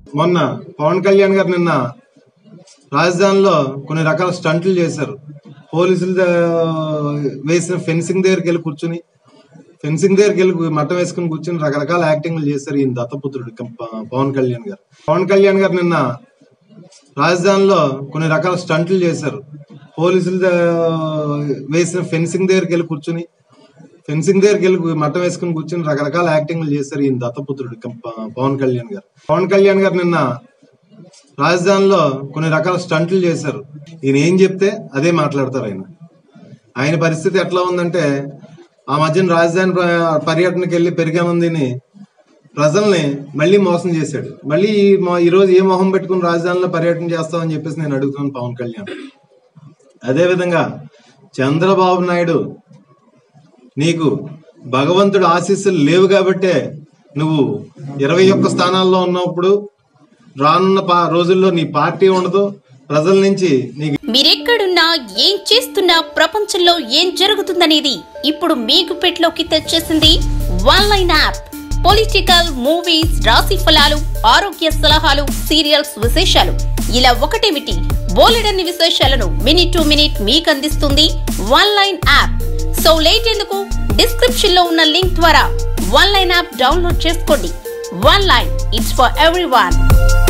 మొన్న పవన్ కళ్యాణ్ గారు నిన్న రాజధానిలో కొన్ని రకాల స్టంట్లు చేశారు పోలీసులు ద- వేసిన ఫెన్సింగ్ దగ్గరికి వెళ్ళి కూర్చుని ఫెన్సింగ్ దగ్గరికి వెళ్ళి మట్టం వేసుకుని కూర్చుని రకరకాల యాక్టింగ్లు చేశారు ఈయన దత్తపుత్రుడు కం- ప- పవన్ కళ్యాణ్ గారు పవన్ కళ్యాణ్ గారు నిన్న రాజధానిలో కొన్ని రకాల స్టంట్లు చేశారు పోలీసులు ద- వేసిన ఫెన్సింగ్ దగ్గరికి వెళ్ళి కూర్చుని ఫెన్సింగ్ దగ్గరికి వెళ్ళి మట్టం వేసుకుని కూర్చుని రకరకాల యాక్టింగ్లు చేశారు ఈయన దత్తపుత్రుడు కం- ప- పవన్ కళ్యాణ్ గారు పవన్ కళ్యాణ్ గారు నిన్న రాజధానిలో కొన్ని రకాల స్టంట్లు చేశారు ఈయన ఏం చెప్తే అదే మాట్లాడతారు ఆయన ఆయన పరిస్థితి ఎట్లా ఉందంటే ఆ మధ్యన రాజధాని ప- పర్యటనకి వెళ్ళి పెరిగానందిని ప్రజల్ని మళ్ళీ మోసం చేశాడు మళ్ళీ ఈ మొ- ఈ రోజు ఏ మొహం పెట్టుకుని రాజధానిలో పర్యటన చేస్తామని చెప్పేసి నేను అడుగుతున్నాను పవన్ కళ్యాణ్ అదే విధంగా చంద్రబాబు నాయుడు నీకు భగవంతుడు ఆశీస్సులు లేవు కాబట్టే నువ్వు ఇరవై ఒక్క స్థానాల్లో ఉన్నప్పుడు రానున్న పా- రోజుల్లో నీ పార్టీ ఉండదు ప్రజల నుంచి నీకు మీరెక్కడున్నా ఏం చేస్తున్నా ప్రపంచంలో ఏం జరుగుతుందనేది ఇప్పుడు మీకు పెట్లోకి తెచ్చేసింది one line app political movies రాశి ఫలాలు ఆరోగ్య సలహాలు సీరియల్స్ విశేషాలు ఇలా ఒకటేమిటి బోలెడన్ని విశేషాలను మినిట్ టు మినిట్ మీకు అందిస్తుంది one line app so late ఎందుకు డిస్క్రిప్షన్ లో ఉన్న లింక్ ద్వారా వన్ లైన్ యాప్ డౌన్లోడ్ చేసుకోండి one line it's for every